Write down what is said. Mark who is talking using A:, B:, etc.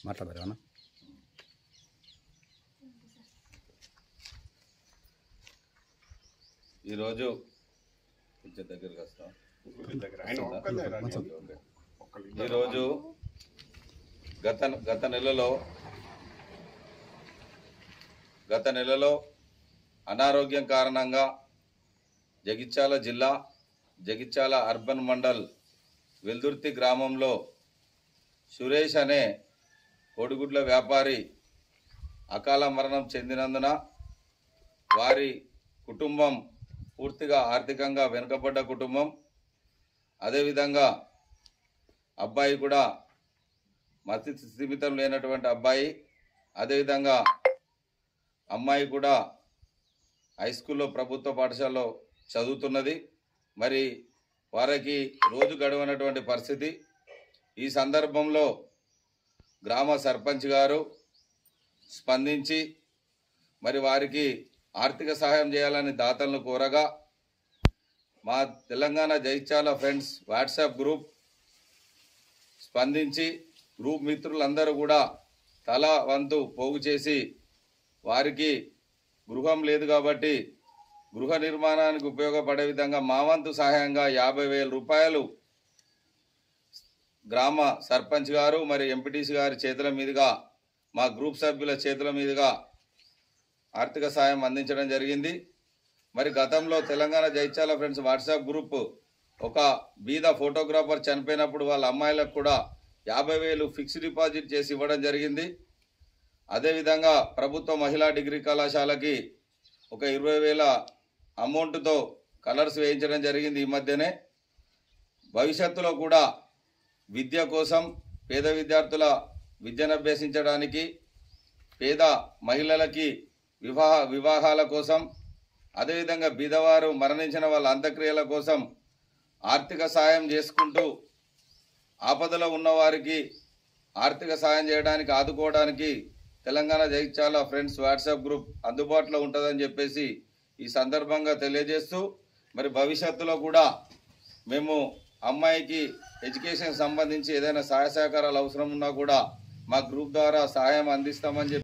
A: మాట్లాడతారు ఏమన్నా
B: ఈరోజు కొంచెం దగ్గరికి వస్తాం ఈరోజు గత గత నెలలో గత నెలలో అనారోగ్యం కారణంగా జగిత్యాల జిల్లా జగిత్యాల అర్బన్ మండల్ వెల్దుర్తి గ్రామంలో సురేష్ అనే కోడిగుడ్ల వ్యాపారి అకాల మరణం చెందినందున వారి కుటుంబం పూర్తిగా ఆర్థికంగా వెనుకబడ్డ కుటుంబం అదేవిధంగా అబ్బాయి కూడా మతి స్థిమితం లేనటువంటి అబ్బాయి అదేవిధంగా అమ్మాయి కూడా హై స్కూల్లో ప్రభుత్వ పాఠశాలలో చదువుతున్నది మరి వారికి రోజు గడవనటువంటి పరిస్థితి ఈ సందర్భంలో గ్రామ సర్పంచ్ గారు స్పందించి మరి వారికి ఆర్థిక సహాయం చేయాలని దాతలను కోరగా మా Telangana Jagtial friends WhatsApp group స్పందించి గ్రూప్ మిత్రులందరూ కూడా తల వంతు పోగు చేసి వారికి గృహం లేదు కాబట్టి గృహ నిర్మాణానికి ఉపయోగపడే విధంగా మా వంతు సహాయంగా యాభై వేల రూపాయలు గ్రామ సర్పంచ్ గారు మరి ఎంపీటీసీ గారి చేతుల మీదుగా మా గ్రూప్ సభ్యుల చేతుల మీదుగా ఆర్థిక సాయం అందించడం జరిగింది మరి గతంలో Telangana Jagtial friends WhatsApp group ఒక బీద ఫోటోగ్రాఫర్ చనిపోయినప్పుడు వాళ్ళ అమ్మాయిలకు కూడా యాభై వేలు ఫిక్స్ డిపాజిట్ చేసి ఇవ్వడం జరిగింది అదేవిధంగా ప్రభుత్వ మహిళా డిగ్రీ కళాశాలకి ఒక ఇరవై వేల అమౌంట్తో కలర్స్ వేయించడం జరిగింది ఈ మధ్యనే భవిష్యత్తులో కూడా విద్య కోసం పేద విద్యార్థుల విద్యను అభ్యసించడానికి పేద మహిళలకి వివాహ వివాహాల కోసం అదేవిధంగా బీదవారు మరణించిన వాళ్ళ అంత్యక్రియల కోసం ఆర్థిక సాయం చేసుకుంటూ ఆపదలో ఉన్నవారికి ఆర్థిక సాయం చేయడానికి ఆదుకోవడానికి Telangana Jagtial friends WhatsApp group అందుబాటులో ఉంటుందని చెప్పేసి ఈ సందర్భంగా తెలియజేస్తూ మరి భవిష్యత్తులో కూడా మేము అమ్మాయికి ఎడ్యుకేషన్ సంబంధించి ఏదైనా సహాయ సహకారాలు అవసరం ఉన్నా కూడా మా గ్రూప్ ద్వారా సహాయం అందిస్తామని చెప్పి